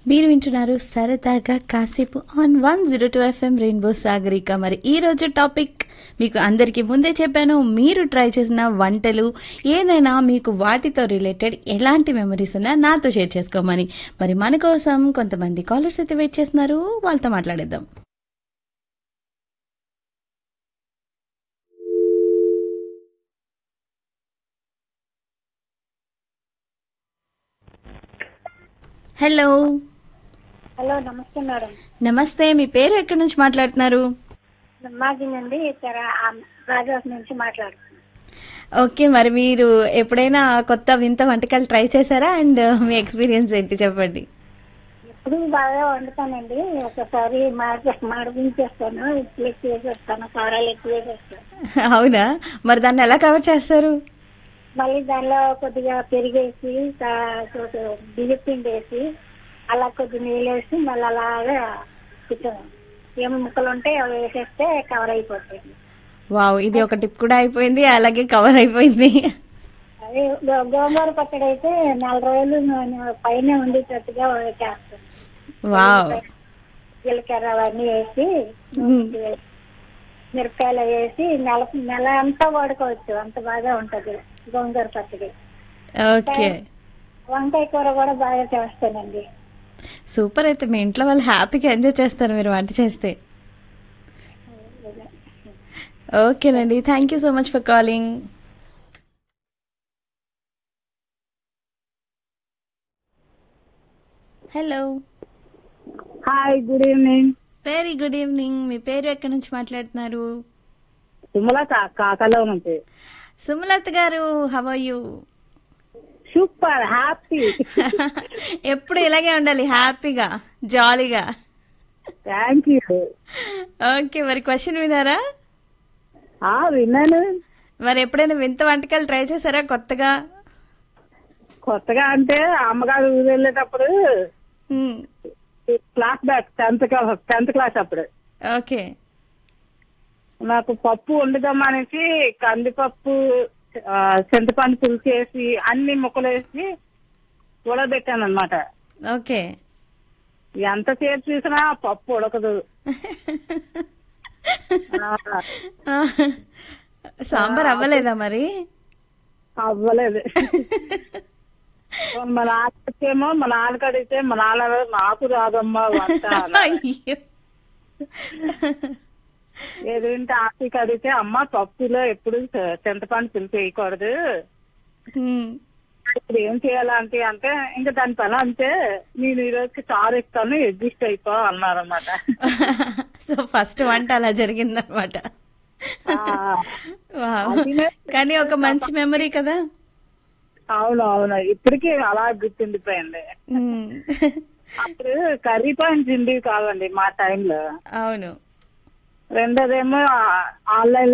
మీరు వింటున్నారు సరదాగా కాసేపు on one zero two FM rainbow Sagarika మరి ఈ రోజు టాపిక్ మీకు అందరికీ ముందే చెప్పాను మీరు ట్రై చేసిన వంటలు ఏదైనా మీకు వాటితో రిలేటెడ్ ఎలాంటి మెమరీస్ ఉన్నా నాతో షేర్ చేసుకోమని మరి మన కోసం కొంతమంది కాలర్స్ అయితే వెయిట్ చేస్తున్నారు వాళ్ళతో మాట్లాడేద్దాం హలో హలో నమస్తే మేడం నమస్తే మీ పేరు ఎక్కడి నుంచి మాట్లాడుతున్నారు మాది నుండి రాజాస్ నుంచి మాట్లాడుతున్నాను ఓకే మరి మీరు ఎప్పుడైనా కొత్త వింత వంటకాలు ట్రై చేశారా అండ్ మీ ఎక్స్పీరియన్స్ ఏంటి చెప్పండి ఎప్పుడు బాగా వండుతానండి ఒకసారి మాడిపించేస్తాను ఉప్పులు ఎక్కువ వేసేస్తాను కారాలు ఎక్కువ వేసేస్తాను అవునా మరి దాన్ని ఎలా కవర్ చేస్తారు మళ్ళీ దానిలో కొద్దిగా పెరిగేసి బియ్యం పిండి వేసి అలా కొద్ది నీళ్ళు వేసి మళ్ళీ అలాగా కొంచెం ఏం ముక్కలు ఉంటే అవి వేసేస్తే కవర్ అయిపోతుంది వావ్ ఇది ఒక టిప్ కూడా అయిపోయింది అలాగే కవర్ అయిపోయింది అదే గో- గోంగూర పచ్చడి అయితే నెల రోజులు నేను పైన ఉండేటట్టుగా చేస్తాను వావ్ జీలకర్ర అవన్నీ వేసి మ్మ్. మిరపకాయలు వేసి నెల నెల అంతా వాడుకోవచ్చు అంత బాగా ఉంటది గోంగూర పచ్చడి ఓకే వంకాయ కూర కూడా బాగా చేస్తానండి సూపర్ అయితే మీ ఇంట్లో వాళ్ళు హ్యాపీగా ఎంజాయ్ చేస్తారు మీరు వంట చేస్తే ఓకేనండి thank you so much for calling hello hi good evening very good evening మీ పేరు ఎక్కడి నుంచి మాట్లాడుతున్నారు సుమల కాకలో నుంచి సుమలత గారు హవ్ యూ సూపర్ హ్యాపీ ఎప్పుడు ఇలాగే ఉండాలి హ్యాపీగా జాలీగా థ్యాంక్ యూ ఓకే మరి క్వశ్చన్ వినారా ఆ విన్నాను మరి ఎప్పుడైనా వింత వంటకాలు ట్రై చేశారా కొత్తగా కొత్తగా అంటే అమ్మగారు ఊరు వెళ్ళేటప్పుడు మ్మ్. Class back tenth class tenth class అప్పుడు ఓకే నాకు పప్పు వండుదామా అనేసి కందిపప్పు ఆ, చింతపండు పులుసు వేసి అన్ని ముక్కలు వేసి ఉడకబెట్టాను అనమాట ఓకే ఎంతసేపు చూసినా పప్పు ఉడకదు ఆ, సాంబార్ అవ్వలేదా మరి అవ్వలేదు మా నాన్నకేమో మా నాన్నకి అడిగితే మా నాన్న నాకు రాదమ్మా వంట అన్నాడు. అయ్యో ఏదంటే ఆర్టీకి అడిగితే అమ్మ పప్పులో ఎప్పుడు చింతపండు పులుసు వేయకూడదు మ్మ్. ఇప్పుడు ఏం చేయాలంటే అంటే ఇంకా దాని పని అంతే నేను ఈ రోజుకి చారు ఇస్తాను అడ్జస్ట్ అయిపో అన్నారన్నమాట సో ఫస్ట్ వంట అలా జరిగిందనమాట ఆ, వావ్. అదినే. కానీ ఒక మంచి మెమరీ కదా అవును అవును ఇప్పటికీ అలా గుర్తుండిపోయింది మ్మ్. అప్పుడు కర్రీ పాయింట్స్ ఉండేవి కావండి మా టైంలో అవును రెండోదేమో ఆన్లైన్